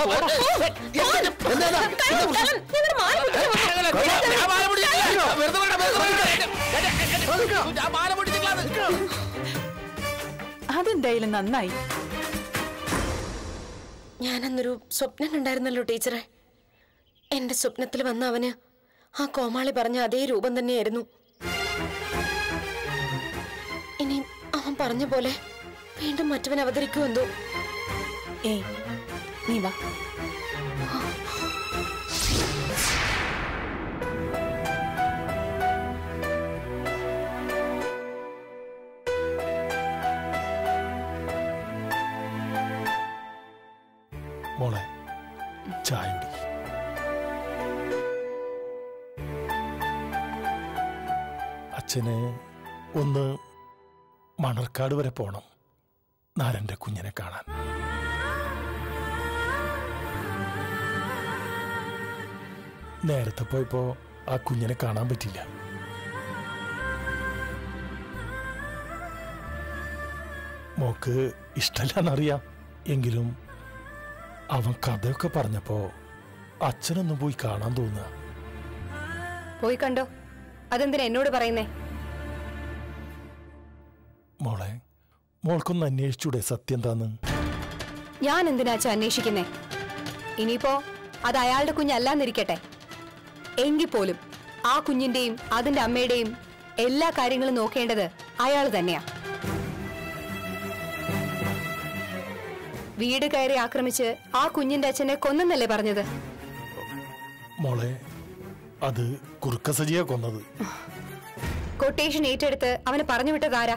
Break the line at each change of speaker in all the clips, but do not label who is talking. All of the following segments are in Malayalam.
അതെന്തായാലും നന്നായി
ഞാനന്നൊരു സ്വപ്നം കണ്ടായിരുന്നല്ലോ ടീച്ചറെ എന്റെ സ്വപ്നത്തിൽ വന്ന അവന് ആ കോമാളി പറഞ്ഞ അതേ രൂപം തന്നെയായിരുന്നു ഇനി അവൻ പറഞ്ഞ പോലെ വീണ്ടും മറ്റവൻ അവതരിക്കുമെന്തോ
ഏയ് നീ വാ
മോളെ ചായ കുടി അച്ഛന് ഒന്ന് മണർക്കാട് വരെ പോണം നാരന്റെ കുഞ്ഞിനെ കാണാൻ നേരത്തെ പോയപ്പോ ആ കുഞ്ഞിനെ കാണാൻ പറ്റില്ല മോക്ക് ഇഷ്ടമല്ലെന്നറിയാം എങ്കിലും അവൻ കഥയൊക്കെ പറഞ്ഞപ്പോ അച്ഛനൊന്നും പോയി കാണാൻ തോന്നുക
പോയി കണ്ടോ അതെന്തിനാ എന്നോട് പറയുന്നേ
മോളെ മോൾക്കൊന്ന് അന്വേഷിച്ചൂടെ സത്യം താന്ന്
ഞാൻ എന്തിനാച്ച അന്വേഷിക്കുന്നേ ഇനിയിപ്പോ അത് അയാളുടെ കുഞ്ഞല്ലാന്നിരിക്കട്ടെ എങ്കിൽ പോലും ആ കുഞ്ഞിന്റെയും അതിന്റെ അമ്മയുടെയും എല്ലാ കാര്യങ്ങളും നോക്കേണ്ടത് അയാൾ തന്നെയാ വീട് കയറി ആക്രമിച്ച് ആ കുഞ്ഞിന്റെ അച്ഛനെ കൊന്നെന്നല്ലേ പറഞ്ഞത്
മോളെ അത് കുറുക്ക സജിയ കൊന്നത്
കൊട്ടേഷൻ ഏറ്റെടുത്ത് അവന് പറഞ്ഞു വിട്ടതാരാ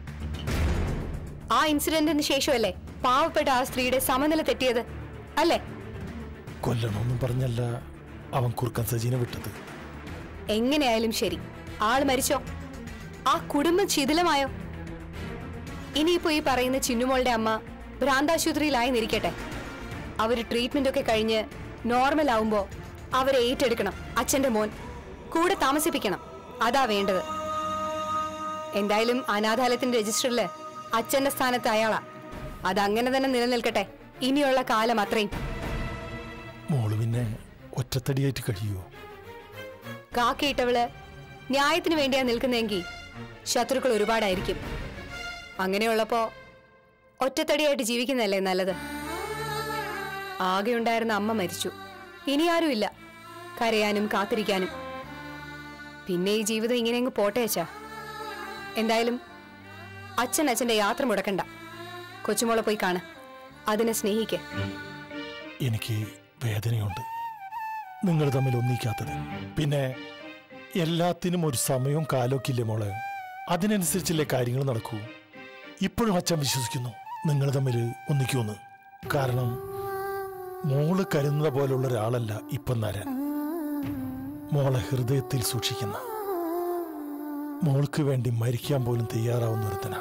ആ ഇൻസിഡന്റിന് ശേഷമല്ലേ പാവപ്പെട്ട ആ സ്ത്രീയുടെ സമനില തെറ്റിയത് അല്ലേ
കൊല്ലണമെന്നും പറഞ്ഞല്ല അവൻ കുറുക്കൻ സജീനെ വിട്ടത്
എങ്ങനെയായാലും ശരി ആള് മരിച്ചോ ആ കുടുംബം ശിഥിലമായോ ഇനിയിപ്പോ ഈ പറയുന്ന ചിന്നുമോളുടെ അമ്മ ഭ്രാന്താശുപത്രിയിലായി നിരിക്കട്ടെ അവര് ട്രീറ്റ്മെന്റ് ഒക്കെ കഴിഞ്ഞ് നോർമൽ ആവുമ്പോ അവരെ ഏറ്റെടുക്കണം അച്ഛന്റെ മോൻ കൂടെ താമസിപ്പിക്കണം അതാ വേണ്ടത് എന്തായാലും അനാഥാലയത്തിന്റെ രജിസ്റ്ററില് അച്ഛന്റെ സ്ഥാനത്ത് അയാളാ അതങ്ങനെ തന്നെ നിലനിൽക്കട്ടെ ഇനിയുള്ള കാലം അത്രയും
മോള് പിന്നെ ഒറ്റത്തടിയായിട്ട് കഴിയുമോ
കാക്കിയിട്ടവള് ന്യായത്തിന് വേണ്ടിയാ നിൽക്കുന്നതെങ്കിൽ ശത്രുക്കൾ ഒരുപാടായിരിക്കും അങ്ങനെയുള്ളപ്പോ ഒറ്റത്തടിയായിട്ട് ജീവിക്കുന്നതല്ലേ നല്ലത് ആകെ ഉണ്ടായിരുന്ന അമ്മ മരിച്ചു ഇനി ആരുമില്ല കരയാനും കാത്തിരിക്കാനും പിന്നെ ഈ ജീവിതം ഇങ്ങനെ അങ്ങ് പോട്ടേച്ചാ എന്തായാലും അച്ഛൻ അച്ഛന്റെ യാത്ര മുടക്കണ്ട കൊച്ചുമോളെ പോയി കാണ് അതിനെ സ്നേഹിക്കേ
എനിക്ക് വേദനയുണ്ട് നിങ്ങൾ തമ്മിൽ ഒന്നിക്കാത്തത് പിന്നെ എല്ലാത്തിനും ഒരു സമയവും കാലമൊക്കെ ഇല്ലേ മോളെ അതിനനുസരിച്ചല്ലേ കാര്യങ്ങൾ നടക്കൂ ഇപ്പോഴും അച്ഛൻ വിശ്വസിക്കുന്നു നിങ്ങൾ തമ്മിൽ ഒന്നിക്കുമെന്ന് കാരണം മോള് കരുതുന്ന പോലുള്ള ഒരാളല്ല ഇപ്പം നരൻ മോളെ ഹൃദയത്തിൽ സൂക്ഷിക്കുന്ന മോൾക്ക് വേണ്ടി മരിക്കാൻ പോലും തയ്യാറാവുന്ന ഒരുത്തനാ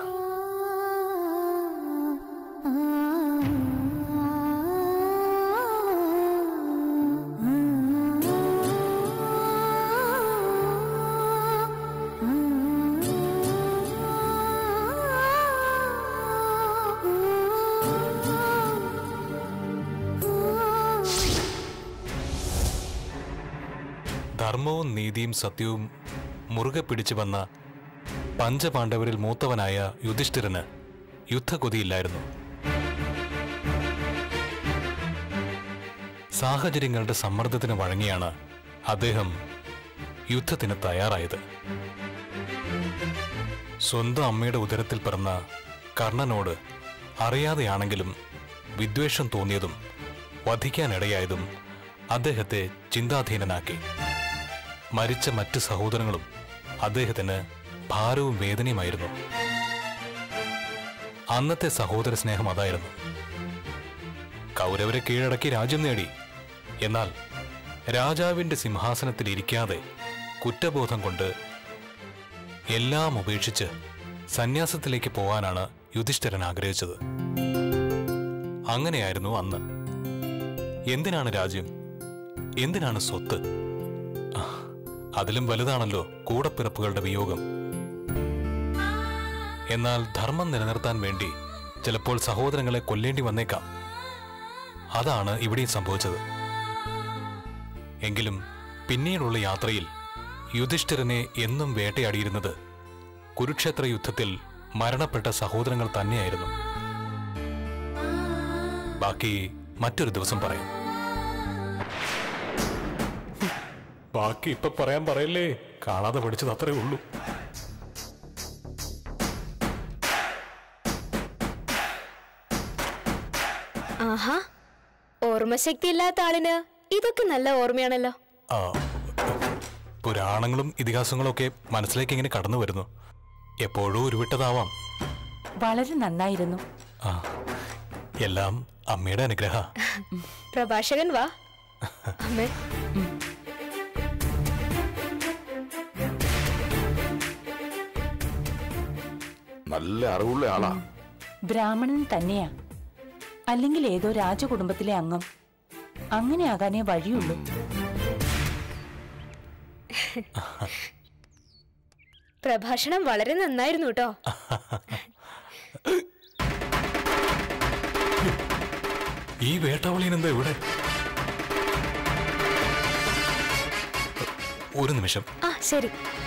ധർമ്മവും നീതിയും സത്യവും മുറുകെ പിടിച്ചു വന്ന പഞ്ചപാണ്ഡവരിൽ മൂത്തവനായ യുധിഷ്ഠിരന് യുദ്ധകൊതിയില്ലായിരുന്നു സാഹചര്യങ്ങളുടെ സമ്മർദ്ദത്തിന് വഴങ്ങിയാണ് അദ്ദേഹം യുദ്ധത്തിന് തയ്യാറായത് സ്വന്തം അമ്മയുടെ ഉദരത്തിൽ പിറന്ന കർണനോട് അറിയാതെയാണെങ്കിലും വിദ്വേഷം തോന്നിയതും വധിക്കാനിടയായതും അദ്ദേഹത്തെ ചിന്താധീനനാക്കി മരിച്ച മറ്റ് സഹോദരങ്ങളും അദ്ദേഹത്തിന് ഭാരവും വേദനയുമായിരുന്നു അന്നത്തെ സഹോദര സ്നേഹം അതായിരുന്നു കൗരവരെ കീഴടക്കി രാജ്യം നേടി എന്നാൽ രാജാവിന്റെ സിംഹാസനത്തിൽ ഇരിക്കാതെ കുറ്റബോധം കൊണ്ട് എല്ലാം ഉപേക്ഷിച്ച് സന്യാസത്തിലേക്ക് പോവാനാണ് യുധിഷ്ഠിരൻ ആഗ്രഹിച്ചത് അങ്ങനെയായിരുന്നു അന്ന് എന്തിനാണ് രാജ്യം എന്തിനാണ് സ്വത്ത് ആ, അതിലും വലുതാണല്ലോ കൂടപ്പിറപ്പുകളുടെ വിയോഗം എന്നാൽ ധർമ്മം നിലനിർത്താൻ വേണ്ടി ചിലപ്പോൾ സഹോദരങ്ങളെ കൊല്ലേണ്ടി വന്നേക്കാം അതാണ് ഇവിടെയും സംഭവിച്ചത് എങ്കിലും പിന്നീടുള്ള യാത്രയിൽ യുധിഷ്ഠിരനെ എന്നും വേട്ടയാടിയിരുന്നത് കുരുക്ഷേത്ര യുദ്ധത്തിൽ മരണപ്പെട്ട സഹോദരങ്ങൾ തന്നെയായിരുന്നു ബാക്കി മറ്റൊരു ദിവസം പറയാം ബാക്കി ഇപ്പൊ പറയാൻ പറയല്ലേ കാണാതെ പഠിച്ചത് അത്രേ ഉള്ളൂ
ആഹാ ഓർമ്മശക്തി ഇല്ലാത്ത ആളിന് ഇതൊക്കെ നല്ല ഓർമ്മയാണല്ലോ
ആ, പുരാണങ്ങളും ഇതിഹാസങ്ങളും ഒക്കെ മനസ്സിലേക്ക് ഇങ്ങനെ കടന്നു വരുന്നു എപ്പോഴും ഉരുവിട്ടതാവാം
വളരെ നന്നായിരുന്നു
ആ എല്ലാം അമ്മയുടെ അനുഗ്രഹ
പ്രഭാഷകൻ വാ അമ്മേ
നല്ല അറിവുള്ള ആളാ
ബ്രാഹ്മണൻ തന്നെയാ അല്ലെങ്കിൽ ഏതോ രാജകുടുംബത്തിലെ അംഗം അങ്ങനെയാകാനേ വഴിയുള്ളൂ
പ്രഭാഷണം വളരെ നന്നായിരുന്നു കേട്ടോ
ഈ വേട്ടാവളിയൻ എന്താ ഇവിടെ ഒരു നിമിഷം
ആ ശരി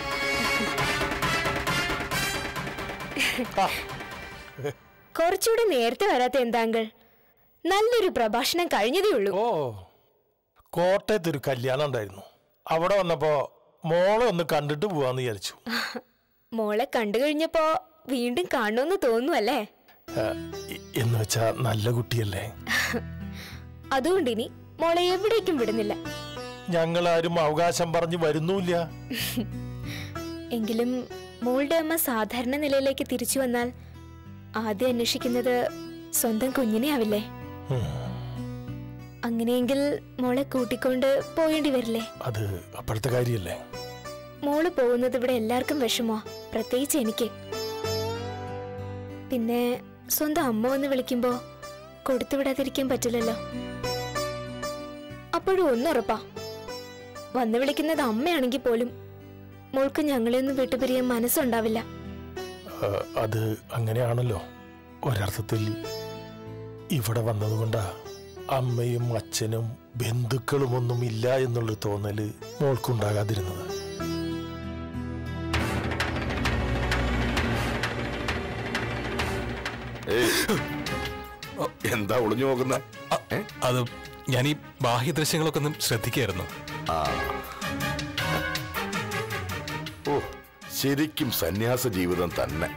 കുറച്ചുകൂടെ നേരത്തെ വരാത്ത എന്താങ്കൾ നല്ലൊരു പ്രഭാഷണം കഴിഞ്ഞതേ ഉള്ളൂ
ഓ കോട്ടയത്ത് ഒരു കല്യാണം ഉണ്ടായിരുന്നു അവിടെ വന്നപ്പോ മോളെ ഒന്ന് കണ്ടിട്ട് പോവാന്ന് വിചാരിച്ചു
മോളെ കണ്ടു കഴിഞ്ഞപ്പോ വീണ്ടും കാണുമെന്ന് തോന്നുന്നു
ആ, ഇ- എന്ന് വെച്ചാ നല്ല കുട്ടിയല്ലേ
അതുകൊണ്ടിനി മോളെ എവിടേക്കും വിടുന്നില്ല
ഞങ്ങളാരും അവകാശം പറഞ്ഞു വരുന്നുമില്ല
എങ്കിലും മോളുടെ അമ്മ സാധാരണ നിലയിലേക്ക് തിരിച്ചു വന്നാൽ ആദ്യം അന്വേഷിക്കുന്നത് സ്വന്തം കുഞ്ഞിനെ ആവില്ലേ
ഉം,
അങ്ങനെയെങ്കിൽ മോളെ കൂട്ടിക്കൊണ്ട് പോയേണ്ടി വരില്ലേ
അത് അപ്പോഴത്തെ കാര്യല്ലേ
മോള് പോകുന്നത് ഇവിടെ എല്ലാവർക്കും വിഷമോ പ്രത്യേകിച്ച് എനിക്ക് പിന്നെ സ്വന്തം അമ്മ ഒന്ന് വിളിക്കുമ്പോ കൊടുത്തുവിടാതിരിക്കാൻ പറ്റില്ലല്ലോ അപ്പോഴും ഒന്നുറപ്പാ വന്നു വിളിക്കുന്നത് അമ്മയാണെങ്കിൽ പോലും മോൾക്ക് ഞങ്ങളെ ഒന്നും വിട്ടുപിരിയാൻ മനസ്സുണ്ടാവില്ല
ആ, അത് അങ്ങനെയാണല്ലോ ഒരർത്ഥത്തിൽ ഇവിടെ വന്നതുകൊണ്ടാ അമ്മയും അച്ഛനും ബന്ധുക്കളും ഒന്നും ഇല്ല എന്നുള്ള തോന്നല് മോൾക്കുണ്ടാകാതിരുന്നത്
ഏയ് എന്താ ഒളിഞ്ഞു നോക്കുന്ന
അത് ഞാൻ ഈ ബാഹ്യ ദൃശ്യങ്ങളൊക്കെ ഒന്ന് ശ്രദ്ധിക്കായിരുന്നു
ഓ ശരിക്കും സന്യാസ ജീവിതം തന്നെ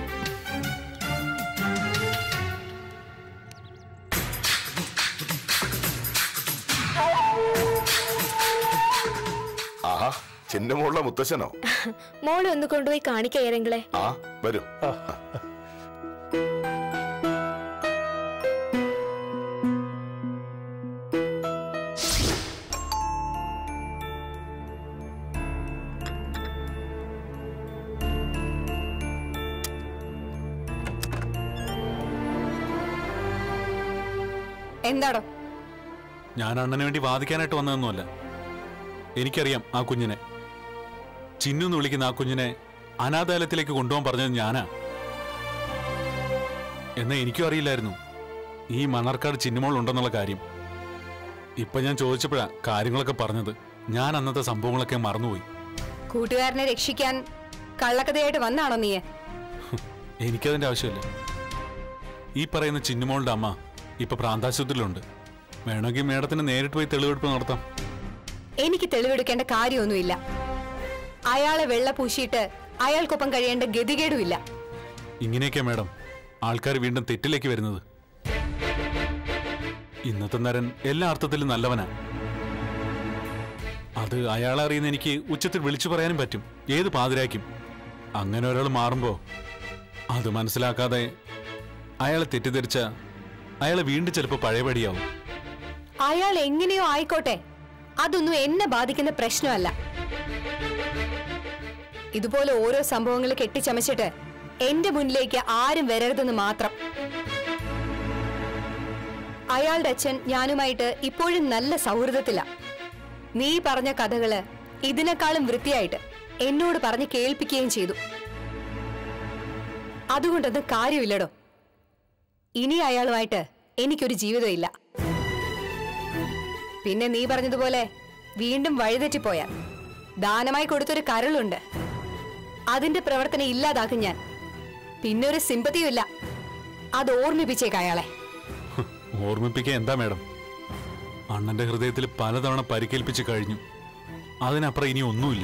ആഹാ ചിന്നമുള്ള മുത്തശ്ശനോ
മോളെ ഒന്ന് കൊണ്ടുപോയി കാണിക്കയറെങ്കിലേ
ആ വരൂ
എന്താടോ
ഞാൻ അണ്ണന് വേണ്ടി വാദിക്കാനായിട്ട് വന്നതൊന്നുമല്ല എനിക്കറിയാം ആ കുഞ്ഞിനെ ചിന്നു എന്ന് വിളിക്കുന്ന ആ കുഞ്ഞിനെ അനാഥാലയത്തിലേക്ക് കൊണ്ടുപോകാൻ പറഞ്ഞത് ഞാനാ എന്നാ എനിക്കും അറിയില്ലായിരുന്നു ഈ മണർക്കാട് ചിന്നുമോൾ ഉണ്ടെന്നുള്ള കാര്യം ഇപ്പൊ ഞാൻ ചോദിച്ചപ്പോഴാ കാര്യങ്ങളൊക്കെ പറഞ്ഞത് ഞാൻ അന്നത്തെ സംഭവങ്ങളൊക്കെ മറന്നുപോയി
കൂട്ടുകാരനെ രക്ഷിക്കാൻ കള്ളക്കഥയായിട്ട് വന്നാണോ നീയെ
എനിക്കതിന്റെ ആവശ്യമില്ല ഈ പറയുന്ന ചിന്നുമോളുടെ അമ്മ ഇപ്പൊ പ്രാന്താശുപത്രിയിലുണ്ട് വേണമെങ്കിൽ മേഡത്തിന് നേരിട്ട് പോയി തെളിവെടുപ്പ് നടത്താം
എനിക്ക് തെളിവെടുക്കേണ്ട കാര്യമൊന്നുമില്ല അയാളെ വെള്ള പൂശിയിട്ട് അയാൾക്കൊപ്പം കഴിയേണ്ട ഗതികേടുമില്ല
ഇങ്ങനെയൊക്കെ മേഡം ആൾക്കാർ വീണ്ടും തെറ്റിലേക്ക് വരുന്നത് ഇന്നത്തെ നരൻ എല്ലാ അർത്ഥത്തിലും നല്ലവനാ അത് അയാളെ അറിയുന്ന എനിക്ക് ഉച്ചത്തിൽ വിളിച്ചു പറയാനും പറ്റും ഏത് പാതിരാക്കും അങ്ങനെ ഒരാൾ മാറുമ്പോ അത് മനസ്സിലാക്കാതെ അയാളെ തെറ്റിദ്ധരിച്ച അയാളെ വീണ്ടും ചിലപ്പോൾ പഴയപടിയാവും
അയാൾ എങ്ങനെയോ ആയിക്കോട്ടെ അതൊന്നും എന്നെ ബാധിക്കുന്ന പ്രശ്നമല്ല ഇതുപോലെ ഓരോ സംഭവങ്ങൾ കെട്ടിച്ചമച്ചിട്ട് എന്റെ മുന്നിലേക്ക് ആരും വരരുതെന്ന് മാത്രം അയാളുടെ അച്ഛൻ ഞാനുമായിട്ട് ഇപ്പോഴും നല്ല സൗഹൃദത്തില നീ പറഞ്ഞ കഥകള് ഇതിനേക്കാളും വൃത്തിയായിട്ട് എന്നോട് പറഞ്ഞ് കേൾപ്പിക്കുകയും ചെയ്തു അതുകൊണ്ടൊന്നും കാര്യമില്ലടോ ഇനി അയാളുമായിട്ട് എനിക്കൊരു ജീവിതമില്ല പിന്നെ നീ പറഞ്ഞതുപോലെ വീണ്ടും വഴിതെറ്റിപ്പോയ ദാനമായി കൊടുത്തൊരു കരളുണ്ട് അതിന്റെ പ്രവർത്തനം ഇല്ലാതാക്കും ഞാൻ പിന്നെ ഒരു സിമ്പതിയും ഇല്ല അത് ഓർമ്മിപ്പിച്ചേക്ക് അയാളെ
ഓർമ്മിപ്പിക്കാൻ എന്താ മേഡം അണ്ണന്റെ ഹൃദയത്തിൽ പലതവണ പരിക്കേൽപ്പിച്ച് കഴിഞ്ഞു അതിനപ്പുറം ഇനി ഒന്നുമില്ല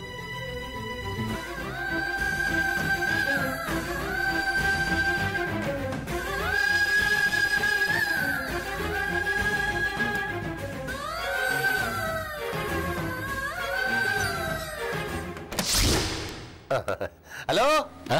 ഹലോ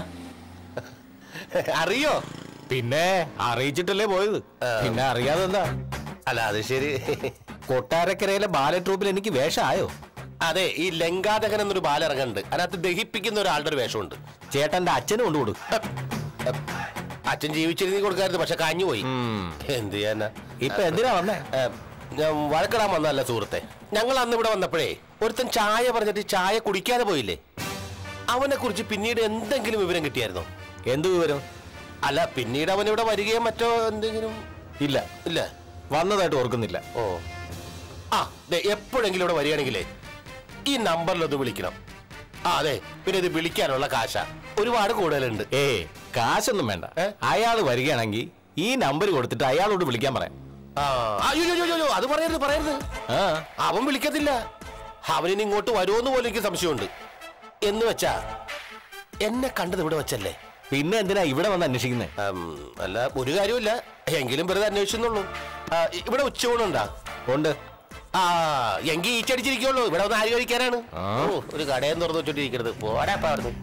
അറിയോ പിന്നെ അറിയിച്ചിട്ടല്ലേ പോയത് പിന്നെ അറിയാതെ എന്താ അല്ല അത് ശരി കൊട്ടാരക്കരയിലെ ബാല ട്രൂപ്പിൽ എനിക്ക് വേഷമായോ അതെ ഈ ലങ്കാതകൻ എന്നൊരു ബാല ഇറങ്ങുന്നുണ്ട് അതിനകത്ത് ദഹിപ്പിക്കുന്ന ഒരാളുടെ ഒരു വേഷമുണ്ട് ചേട്ടന്റെ അച്ഛനും കൊണ്ട് കൊടു അച്ഛൻ ജീവിച്ചിരുന്നി കൊടുക്കാറുണ്ട് പക്ഷെ കാഞ്ഞുപോയി എന്ത് ചെയ്യാനാ ഇപ്പൊ എന്തിനാ വന്നേ ഞാൻ വഴക്കിടാൻ വന്നതല്ല സുഹൃത്തെ ഞങ്ങൾ അന്ന് ഇവിടെ വന്നപ്പോഴേ ഒരുത്തൻ ചായ പറഞ്ഞിട്ട് ചായ കുടിക്കാതെ പോയില്ലേ അവനെ കുറിച്ച് പിന്നീട് എന്തെങ്കിലും വിവരം കിട്ടിയായിരുന്നോ എന്ത് വിവരം അല്ല പിന്നീട് അവൻ ഇവിടെ വരികയോ മറ്റോ എന്തെങ്കിലും ഇല്ല ഇല്ല വന്നതായിട്ട് ഓർക്കുന്നില്ല ഓ ആ ദേ, എപ്പോഴെങ്കിലും ഇവിടെ വരികയാണെങ്കിലേ ഈ നമ്പറിലൊന്ന് വിളിക്കണം ആ അതെ പിന്നെ ഇത് വിളിക്കാനുള്ള കാശ ഒരുപാട് കൂടുതലുണ്ട് ഏ കാശൊന്നും വേണ്ട അയാൾ വരികയാണെങ്കിൽ ഈ നമ്പർ കൊടുത്തിട്ട് അയാളോട് വിളിക്കാൻ പറയാം ആ അയ്യോ അയ്യോ, അയ്യോ, അയ്യോ, അത് പറയരുത് പറയരുത് അവൻ വിളിക്കത്തില്ല അവനിനി ഇങ്ങോട്ട് വരുമോന്ന് പോലും എനിക്ക് സംശയമുണ്ട് എന്ന് വെച്ചാ എന്നെ കണ്ടത് ഇവിടെ വെച്ചല്ലേ പിന്നെ എന്തിനാ ഇവിടെ വന്ന് അന്വേഷിക്കുന്നത് അല്ല ഒരു കാര്യമില്ല എങ്കിലും വെറുതെ അന്വേഷിച്ചെന്നുള്ളൂ ആ, ഇവിടെ ഉച്ചയൂണുണ്ടാ ഉണ്ട് ആ എങ്കി ഈച്ചടിച്ചിരിക്കുള്ളൂ ഇവിടെ ഒന്ന് ആര് കഴിക്കാനാണ് ഓ, ഒരു കടയും തുറന്നു വെച്ചോണ്ടിരിക്കരുത് പോരാപ്പാ അവിടുന്ന്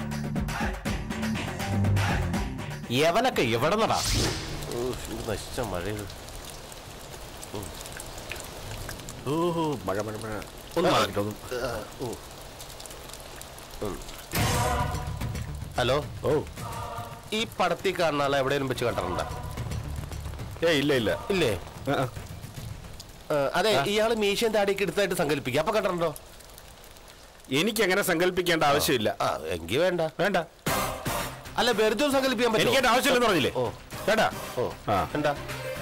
യവനൊക്കെ എവിടെ നടാ നശിച്ച മഴ ഓഹോ മഴ മഴ മഴ ഒന്ന് മാറിട്ടോ ഓ ഉം. ഹലോ ഓ ഈ പടത്തിൽ കാണുന്ന ആളെ എവിടെയും വെച്ച് കണ്ടിട്ടുണ്ടോ ഏ ഇല്ല ഇല്ല ഇല്ലേ ആ, അതെ ഇയാള് മീശയും താടിയൊക്കെ എടുത്തായിട്ട് സങ്കല്പിക്കുക അപ്പൊ കണ്ടിട്ടുണ്ടോ
എനിക്ക് അങ്ങനെ സങ്കല്പിക്കേണ്ട ആവശ്യമില്ല
ആ എങ്കി വേണ്ട
വേണ്ട
അല്ല വെറുതെ ഒന്ന് സങ്കല്പിക്കാൻ പറ്റുമോ?
എനിക്ക് അതിന്റെ ആവശ്യമില്ലെന്ന് പറഞ്ഞില്ലേ
ഓ
വേണ്ട
ഓ
ആ.
എന്താ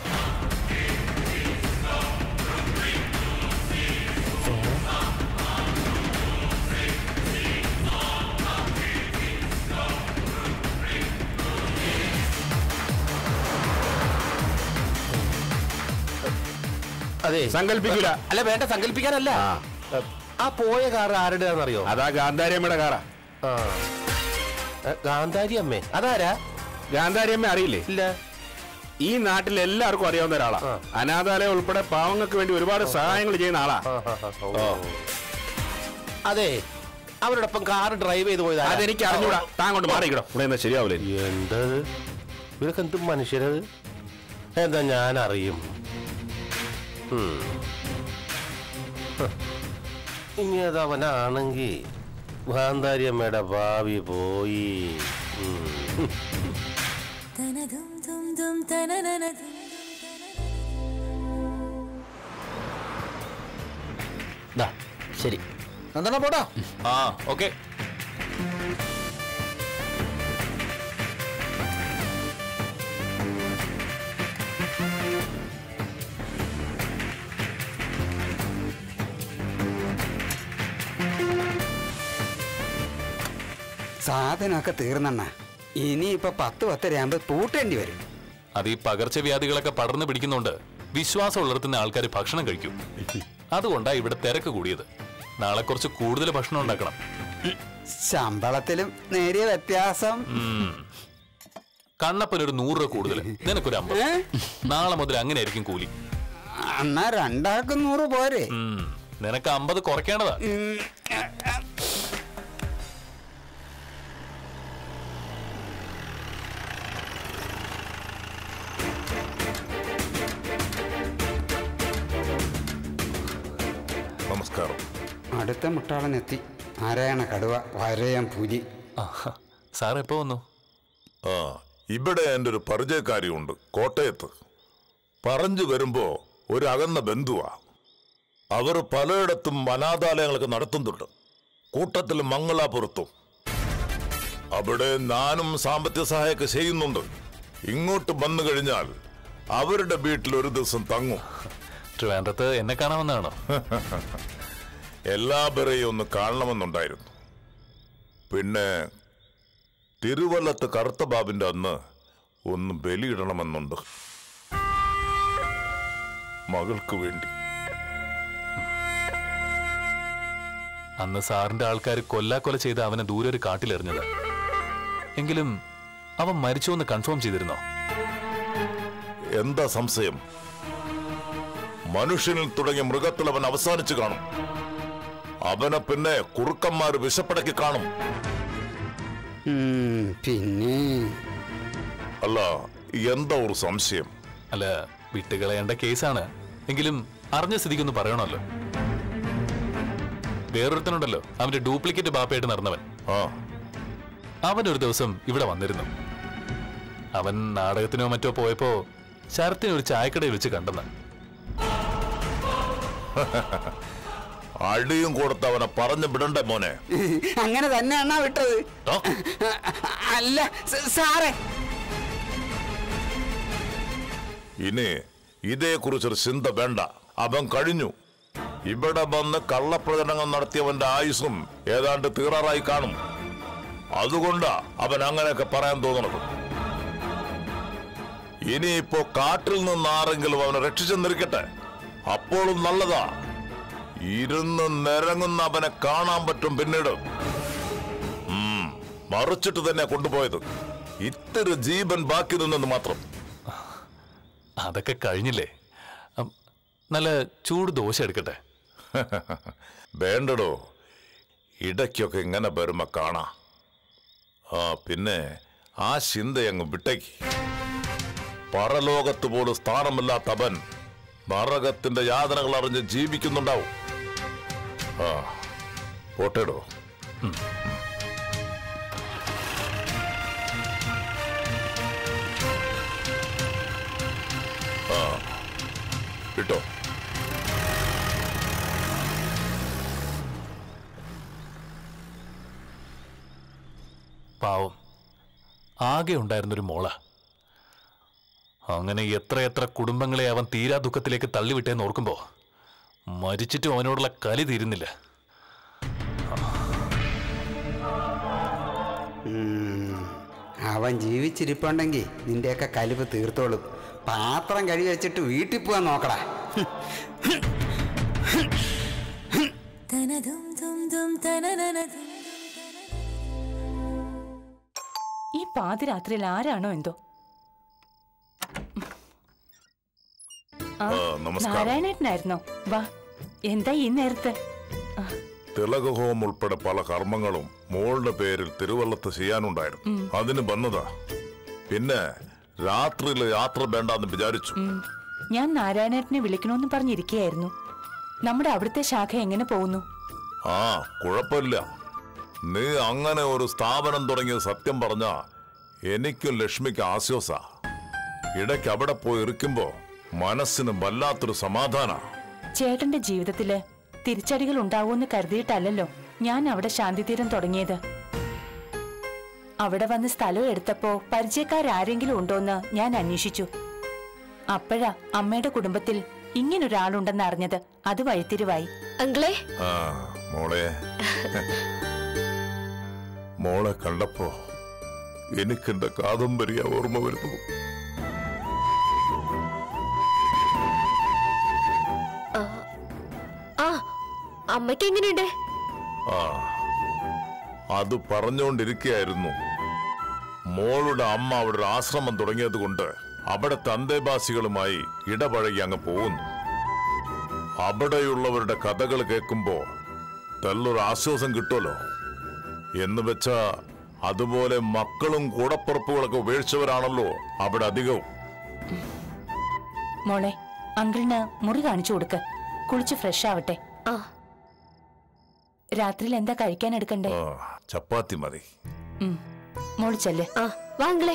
അതെ
സങ്കല്പിക്കൂല
അല്ല വേണ്ട സങ്കല്പിക്കാനല്ല ആ പോയ കാർ ആരുടെയാണെന്നറിയോ
അതാ ഗാന്ധാരിയമ്മയുടെ കാറാ
ആ ഏ, ഗാന്ധാരി അമ്മേ അതാരാ
ഗാന്ധാരിയമ്മ അറിയില്ലേ
ഇല്ല
ഈ നാട്ടിൽ എല്ലാവർക്കും അറിയാവുന്ന ഒരാളാ അനാഥാലയം ഉൾപ്പെടെ പാവങ്ങൾക്ക് വേണ്ടി ഒരുപാട് സഹായങ്ങൾ ചെയ്യുന്ന ആളാ
ഓ. അതെ അവരോടൊപ്പം കാർ ഡ്രൈവ് ചെയ്ത് പോയത് ആരാ?
അതെനിക്ക് അറിഞ്ഞൂടാ താൻ കൊണ്ട് മാറിയിക്കടോ ഇവിടെ എന്താ ശരിയാവില്ല
എന്തത് ഇവരൊക്കെ എന്ത് മനുഷ്യരത് എന്താ ഞാൻ അറിയും ഉം. ഹ്. ഇനി അത് അവനാണെങ്കിൽ ഗാന്ധാരി അമ്മയുടെ ഭാവി പോയി ഉം.
ദാ, ശരി നന്ദന പോട്ടാ
ആ ഓക്കെ
സാധനമൊക്കെ തീർന്നെണ്ണ ഇനിയിപ്പൊ പത്ത് പത്തരയാകുമ്പോ പൂട്ടേണ്ടി വരും
അത് ഈ പകർച്ചവ്യാധികളൊക്കെ പടർന്നു പിടിക്കുന്നുണ്ട് വിശ്വാസമുള്ളിടത്തുന്ന ആൾക്കാർ ഭക്ഷണം കഴിക്കും അതുകൊണ്ടാ ഇവിടെ തിരക്ക് കൂടിയത് നാളെ കുറച്ച് കൂടുതൽ ഭക്ഷണം ഉണ്ടാക്കണം
ശമ്പളത്തിലും നേരിയ വ്യത്യാസം
ഉം. കണ്ണപ്പൻ ഒരു നൂറ് രൂപ കൂടുതൽ നിനക്കൊരു അമ്പത് നാളെ മുതൽ അങ്ങനെ ആയിരിക്കും കൂലി
എന്നാ രണ്ടാൾക്ക് നൂറ് പോരെ
ഉം. നിനക്ക് അമ്പത് കുറയ്ക്കേണ്ടതാ
ഉം,
നമസ്കാരം
അടുത്ത മുട്ടാളനെത്തി ആരായണ കടുവ വരയം പുലി
സാർ എപ്പോ വന്നു
ആ ഇവിടെ എൻ്റെ ഒരു പരിചയക്കാരിയുണ്ട് കോട്ടയത്ത് പറഞ്ഞു വരുമ്പോ ഒരു അകന്ന ബന്ധുവാ അവർ പലയിടത്തും അനാഥാലയങ്ങളൊക്കെ നടത്തുന്നുണ്ട് കൂട്ടത്തിൽ മംഗളാപുരത്തും അവിടെ ഞാനും സാമ്പത്തിക സഹായമൊക്കെ ചെയ്യുന്നുണ്ട് ഇങ്ങോട്ട് വന്നു കഴിഞ്ഞാൽ അവരുടെ വീട്ടിൽ ഒരു ദിവസം തങ്ങും
ട്രിവാൻഡ്രത്ത് എന്നെ കാണാമെന്നാണോ
എല്ലാവരെയും ഒന്ന് കാണണമെന്നുണ്ടായിരുന്നു പിന്നെ തിരുവല്ലത്ത് കറുത്ത ബാബിന്റെ അന്ന് ഒന്ന് ബലിയിടണമെന്നുണ്ട് മകൾക്ക് വേണ്ടി
അന്ന് സാറിന്റെ ആൾക്കാർ കൊല്ലാക്കൊല ചെയ്ത് അവനെ ദൂരെ ഒരു കാട്ടിലെറിഞ്ഞത് എങ്കിലും അവൻ മരിച്ചു എന്ന് കൺഫേം ചെയ്തിരുന്നോ
എന്താ സംശയം മനുഷ്യനിൽ തുടങ്ങിയ മൃഗത്തിൽ അവൻ അവസാനിച്ചു കാണും അവനെ പിന്നെ കുറുക്കന്മാർ വിശപ്പടക്കി കാണും
ഉം, പിന്നെ
അല്ല എന്താ ഒരു സംശയം
അല്ല വിട്ടുകളയേണ്ട കേസാണ് എങ്കിലും അറിഞ്ഞ സ്ഥിതിക്കൊന്ന് പറയണമല്ലോ വേറൊരുത്തനുണ്ടല്ലോ അവന്റെ ഡ്യൂപ്ലിക്കേറ്റ് ബാപ്പയായിട്ട് നടന്നവൻ അവൻ ഒരു ദിവസം ഇവിടെ വന്നിരുന്നു അവൻ നാടകത്തിനോ മറ്റോ പോയപ്പോ ശരത്തിനെ ഒരു ചായക്കടയിൽ വെച്ച് കണ്ടെന്ന്
അടിയും കൊടുത്ത് അവനെ പറഞ്ഞു വിടണ്ടേ മോനെ
അങ്ങനെ തന്നെയാണോ വിട്ടത് അല്ല സ- സാറേ
ഇനി ഇതേക്കുറിച്ചൊരു ചിന്ത വേണ്ട അവൻ കഴിഞ്ഞു ഇവിടെ വന്ന് കള്ളപ്രചരണങ്ങൾ നടത്തിയവന്റെ ആയുസ്സും ഏതാണ്ട് തീറാറായി കാണും അതുകൊണ്ടാ അവൻ അങ്ങനെയൊക്കെ പറയാൻ തോന്നുന്നത് ഇനിയിപ്പോ കാട്ടിൽ നിന്ന് ആരെങ്കിലും അവനെ രക്ഷിച്ചെന്നിരിക്കട്ടെ അപ്പോഴും നല്ലതാ ഇരുന്ന് നിരങ്ങുന്ന അവനെ കാണാൻ പറ്റും പിന്നീട് ഉം, മറിച്ചിട്ട് തന്നെ കൊണ്ടുപോയത് ഇത്തിരി ജീവൻ ബാക്കി നിന്നെന്ന് മാത്രം
അതൊക്കെ കഴിഞ്ഞില്ലേ അം, നല്ല ചൂട് ദോശ എടുക്കട്ടെ
വേണ്ടടോ ഇടയ്ക്കൊക്കെ ഇങ്ങനെ വരുമ്പോ കാണാ ആ പിന്നെ ആ ചിന്തയങ്ങ് വിട്ടേക്ക് പരലോകത്ത് പോലും സ്ഥാനമില്ലാത്ത അവൻ നരകത്തിന്റെ യാതനകൾ അറിഞ്ഞ് ജീവിക്കുന്നുണ്ടാവും ആ പോട്ടേടോ ആ ഇട്ടോ
പാവം ആകെ ഉണ്ടായിരുന്നൊരു മോള അങ്ങനെ എത്രയെത്ര കുടുംബങ്ങളെ അവൻ തീരാ ദുഃഖത്തിലേക്ക് തള്ളിവിട്ടേന്ന് ഓർക്കുമ്പോ മരിച്ചിട്ടും അവനോടുള്ള കലി തീരുന്നില്ല
ഉം, അവൻ ജീവിച്ചിരിപ്പുണ്ടെങ്കിൽ നിന്റെയൊക്കെ കലിപ്പ് തീർത്തോളും പാത്രം കഴി വെച്ചിട്ട് വീട്ടിൽ പോവാൻ നോക്കടാ
ഈ പാതിരാത്രിയിൽ ആരാണോ എന്തോ ആ,
ആ, നമസ്കാരം.
നാരായണേട്ടനായിരുന്നോ വാ എന്താ ഈ നേരത്തെ
തിലകഹോം ഉൾപ്പെടെ പല കർമ്മങ്ങളും മോളുടെ പേരിൽ തിരുവല്ലത്ത് ചെയ്യാനുണ്ടായിരുന്നു
ഉം.
അതിന് വന്നതാ പിന്നെ രാത്രിയില് യാത്ര വേണ്ടാന്ന് വിചാരിച്ചു
ഉം. ഞാൻ നാരായണേട്ടനെ വിളിക്കണമെന്ന് പറഞ്ഞിരിക്കുകയായിരുന്നു നമ്മുടെ അവിടുത്തെ ശാഖ എങ്ങനെ പോകുന്നു
ആ കുഴപ്പമില്ല നീ അങ്ങനെ ഒരു സ്ഥാപനം തുടങ്ങിയത് സത്യം പറഞ്ഞ എനിക്കും ലക്ഷ്മിക്ക് ആശ്വാസ ഇടയ്ക്ക് അവിടെ പോയി ഇരിക്കുമ്പോ മനസ്സിന് വല്ലാത്തൊരു സമാധാന
ചേട്ടന്റെ ജീവിതത്തില് തിരിച്ചടികൾ ഉണ്ടാവുമെന്ന് കരുതിയിട്ടല്ലല്ലോ ഞാൻ അവിടെ ശാന്തിതീരം തുടങ്ങിയത് അവിടെ വന്ന് സ്ഥലം എടുത്തപ്പോ പരിചയക്കാരാരെങ്കിലും ഉണ്ടോന്ന് ഞാൻ അന്വേഷിച്ചു അപ്പോഴാ അമ്മയുടെ കുടുംബത്തിൽ ഇങ്ങനൊരാളുണ്ടെന്ന് അറിഞ്ഞത് അത് വഴിത്തിരിവായി
അങ്കിളെ
ആ മോളെ മോളെ കണ്ടപ്പോ എനിക്കെന്റെ കാദംബരിയ ഓർമ്മ വരുന്നു
ആ അമ്മയ്ക്ക് എങ്ങനെയുണ്ട്
ആ അത് പറഞ്ഞുകൊണ്ടിരിക്കുകയായിരുന്നു മോളുടെ അമ്മ അവിടെ ഒരു ആശ്രമം തുടങ്ങിയത് കൊണ്ട് അവിടെ തന്തേവാസികളുമായി ഇടപഴകി അങ്ങ് പോകുന്നു അവിടെയുള്ളവരുടെ കഥകൾ കേൾക്കുമ്പോ തെല്ലൊരു ആശ്വാസം കിട്ടുമല്ലോ എന്ന് വെച്ചാ അതുപോലെ മക്കളും കൂടപ്പുറപ്പുകളൊക്കെ ഉപേക്ഷിച്ചവരാണല്ലോ അവിടെ അധികവും
മോളെ അങ്കിളിന് മുറി കാണിച്ചു കൊടുക്ക് കുളിച്ച് ഫ്രഷ് ആവട്ടെ
ആ
രാത്രിയിൽ എന്താ കഴിക്കാൻ എടുക്കണ്ടേ
ആ, ചപ്പാത്തി മതി
ഉം. മോള് ചെല്ല്
ആ വാങ്ങളെ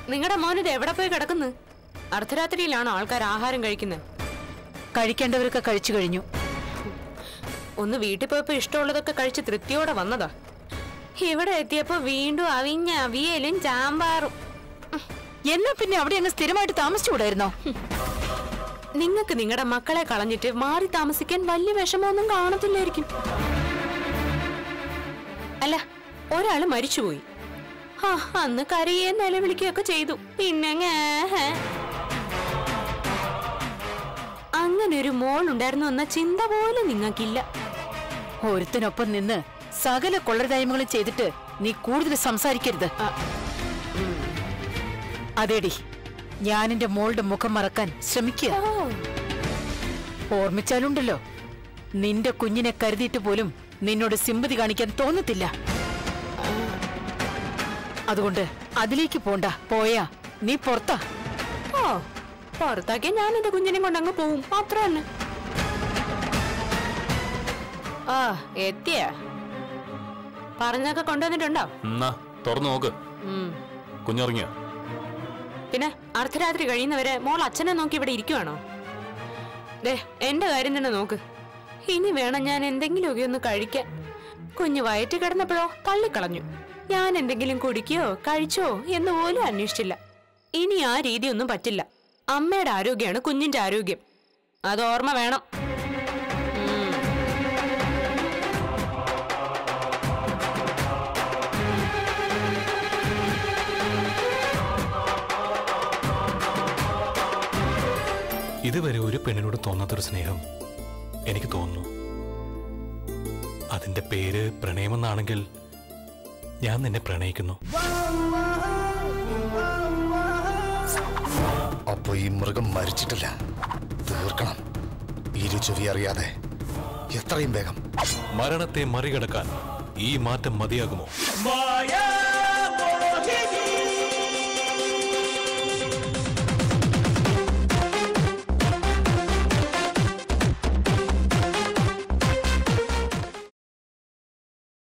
നിങ്ങളുടെ മോനിത് എവിടെ പോയി കിടക്കുന്നു അർദ്ധരാത്രിയിലാണോ ആൾക്കാർ ആഹാരം കഴിക്കുന്നത്
കഴിക്കേണ്ടവരൊക്കെ കഴിച്ചു കഴിഞ്ഞു
ഒന്ന് വീട്ടിൽ പോയപ്പോ ഇഷ്ടമുള്ളതൊക്കെ കഴിച്ച് തൃപ്തിയോടെ വന്നതാ ഇവിടെ എത്തിയപ്പോ വീണ്ടും അവിഞ്ഞ അവിയലും ചാമ്പാറും
എന്നാ പിന്നെ അവിടെ അങ്ങ് സ്ഥിരമായിട്ട് താമസിച്ചുകൂടായിരുന്നോ
നിങ്ങൾക്ക് നിങ്ങളുടെ മക്കളെ കളഞ്ഞിട്ട് മാറി താമസിക്കാൻ വലിയ വിഷമമൊന്നും കാണത്തില്ലായിരിക്കും അല്ല ഒരാള് മരിച്ചുപോയി ആ അന്ന് കരയെ നിലവിളിക്കുകയൊക്കെ ചെയ്തു പിന്നെ അങ്ങ് അങ്ങനെ ഒരു മോൾ ഉണ്ടായിരുന്നു എന്ന ചിന്ത പോലും നിങ്ങൾക്കില്ല
ഒരുത്തിനൊപ്പം നിന്ന് സകല കൊള്ളരുതായ്മകളും ചെയ്തിട്ട് നീ കൂടുതൽ സംസാരിക്കരുത് അതേടി ഞാൻ എന്റെ മോളുടെ മുഖം മറക്കാൻ ശ്രമിക്കുക ഓർമ്മിച്ചാലുണ്ടല്ലോ നിന്റെ കുഞ്ഞിനെ കരുതിയിട്ട് പോലും നിന്നോട് സിമ്പതി കാണിക്കാൻ തോന്നത്തില്ല അതുകൊണ്ട് അതിലേക്ക് പോണ്ട പോയാ നീ പുറത്താ
ഓ പുറത്താക്കിയ ഞാൻ എന്റെ കുഞ്ഞിനെ കൊണ്ട് അങ്ങ് പോവും അത്ര തന്നെ ആ എത്തിയ പറഞ്ഞൊക്കെ കൊണ്ടുവന്നിട്ടുണ്ടോ
എന്നാ തുറന്നു നോക്ക്
ഉം.
കുഞ്ഞുറങ്ങിയോ
പിന്നെ അർദ്ധരാത്രി കഴിയുന്നവരെ മോൾ അച്ഛനെ നോക്കി ഇവിടെ ഇരിക്കുവാണോ ദേ എന്റെ കാര്യം തന്നെ നോക്ക് ഇനി വേണം ഞാൻ എന്തെങ്കിലുമൊക്കെ ഒന്ന് കഴിക്കാൻ കുഞ്ഞ് വയറ്റി കിടന്നപ്പോഴോ തള്ളിക്കളഞ്ഞു ഞാൻ എന്തെങ്കിലും കുടിക്കോ കഴിച്ചോ എന്ന് പോലും അന്വേഷിച്ചില്ല ഇനി ആ രീതിയൊന്നും പറ്റില്ല അമ്മയുടെ ആരോഗ്യമാണ് കുഞ്ഞിന്റെ ആരോഗ്യം അത് ഓർമ്മ വേണം
ഇതുവരെ ഒരു പെണ്ണിനോട് തോന്നാത്തൊരു സ്നേഹം എനിക്ക് തോന്നുന്നു അതിന്റെ പേര് പ്രണയമെന്നാണെങ്കിൽ ഞാൻ നിന്നെ പ്രണയിക്കുന്നു
അപ്പൊ ഈ മൃഗം മരിച്ചിട്ടില്ല തീർക്കണം ഇരു ചെവി അറിയാതെ എത്രയും വേഗം
മരണത്തെ മറികടക്കാൻ ഈ മാറ്റം മതിയാകുമോ
മായ